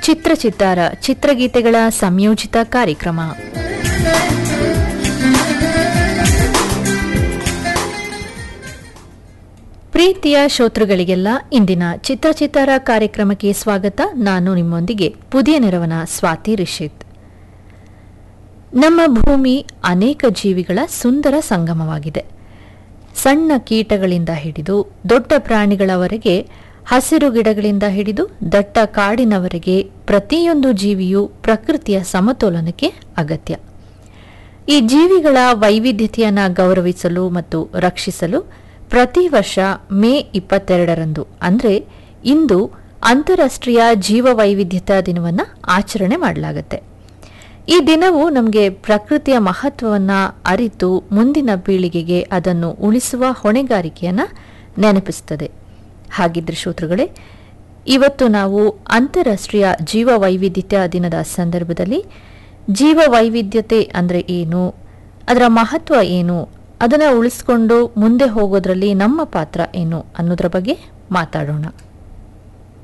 ಚಿತ್ರ ಚಿತ್ತಾರ ಚಿತ್ರಗೀತೆಗಳ ಸಂಯೋಜಿತ ಕಾರ್ಯಕ್ರಮ ಪ್ರೀತಿಯ ಶ್ರೋತೃಗಳಿಗೆಲ್ಲ ಇಂದಿನ ಚಿತ್ರ ಚಿತ್ತಾರ ಕಾರ್ಯಕ್ರಮಕ್ಕೆ ಸ್ವಾಗತ ನಾನು ನಿಮ್ಮೊಂದಿಗೆ ಪುದಿಯ ನೆರವನ ಸ್ವಾತಿ ರಿಷಿತ್ ನಮ್ಮ ಭೂಮಿ ಅನೇಕ ಜೀವಿಗಳ ಸುಂದರ ಸಂಗಮವಾಗಿದೆ ಸಣ್ಣ ಕೀಟಗಳಿಂದ ಹಿಡಿದು ದೊಡ್ಡ ಪ್ರಾಣಿಗಳವರೆಗೆ ಹಸಿರು ಗಿಡಗಳಿಂದ ಹಿಡಿದು ದಟ್ಟ ಕಾಡಿನವರೆಗೆ ಪ್ರತಿಯೊಂದು ಜೀವಿಯು ಪ್ರಕೃತಿಯ ಸಮತೋಲನಕ್ಕೆ ಅಗತ್ಯ ಈ ಜೀವಿಗಳ ವೈವಿಧ್ಯತೆಯನ್ನು ಗೌರವಿಸಲು ಮತ್ತು ರಕ್ಷಿಸಲು ಪ್ರತಿ ವರ್ಷ ಮೇ ಇಪ್ಪತ್ತೆರಡರಂದು ಅಂದರೆ ಇಂದು ಅಂತಾರಾಷ್ಟ್ರೀಯ ಜೀವ ವೈವಿಧ್ಯತಾ ದಿನವನ್ನು ಆಚರಣೆ ಮಾಡಲಾಗುತ್ತೆ ಈ ದಿನವು ನಮಗೆ ಪ್ರಕೃತಿಯ ಮಹತ್ವವನ್ನು ಅರಿತು ಮುಂದಿನ ಪೀಳಿಗೆಗೆ ಅದನ್ನು ಉಳಿಸುವ ಹೊಣೆಗಾರಿಕೆಯನ್ನು ನೆನಪಿಸುತ್ತದೆ ಹಾಗಿದ್ರೆ ಶ್ರೋತೃಗಳೇ ಇವತ್ತು ನಾವು ಅಂತಾರಾಷ್ಟ್ರೀಯ ಜೀವ ವೈವಿಧ್ಯತಾ ದಿನದ ಸಂದರ್ಭದಲ್ಲಿ ಜೀವ ವೈವಿಧ್ಯತೆ ಅಂದರೆ ಏನು ಅದರ ಮಹತ್ವ ಏನು ಅದನ್ನು ಉಳಿಸ್ಕೊಂಡು ಮುಂದೆ ಹೋಗೋದ್ರಲ್ಲಿ ನಮ್ಮ ಪಾತ್ರ ಏನು ಅನ್ನೋದ್ರ ಬಗ್ಗೆ ಮಾತಾಡೋಣ